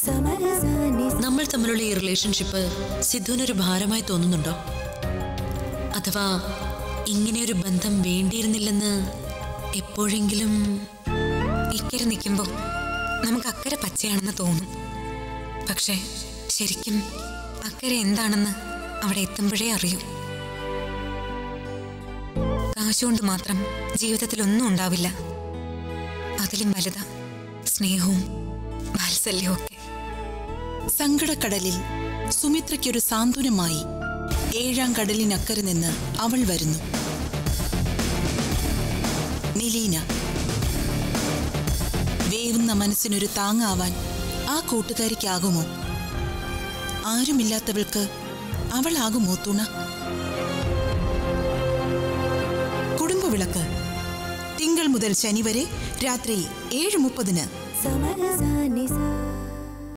നമ്മൾ തമ്മിലുള്ള ഈ റിലേഷൻഷിപ്പ് സിദ്ധുവിനൊരു ഭാരമായി തോന്നുന്നുണ്ടോ അഥവാ ഇങ്ങനെയൊരു ബന്ധം വേണ്ടിയിരുന്നില്ലെന്ന് എപ്പോഴെങ്കിലും ഇക്കരെ നിൽക്കുമ്പോൾ നമുക്ക് അക്കരെ പച്ചയാണെന്ന് തോന്നും പക്ഷേ ശരിക്കും അക്കരെ എന്താണെന്ന് അവിടെ എത്തുമ്പോഴേ അറിയൂ കാശുകൊണ്ട് മാത്രം ജീവിതത്തിൽ ഒന്നും ഉണ്ടാവില്ല അതിലും വലുതാ സ്നേഹവും വാത്സല്യവും ഒക്കെ സങ്കടക്കടലിൽ സുമിത്രയ്ക്കൊരു സാന്ത്വനമായി ഏഴാം കടലിനക്കരെ നിന്ന് അവൾ വരുന്നു നിലീന വേവുന്ന മനസ്സിനൊരു താങ്ങാവാൻ ആ കൂട്ടുകാരിക്കാകുമോ ആരുമില്ലാത്തവൾക്ക് അവളാകുമോ തുണ കുടുംബവിളക്ക് തിങ്കൾ മുതൽ ശനി വരെ രാത്രി ഏഴ് മുപ്പതിന് സമരസ നിസ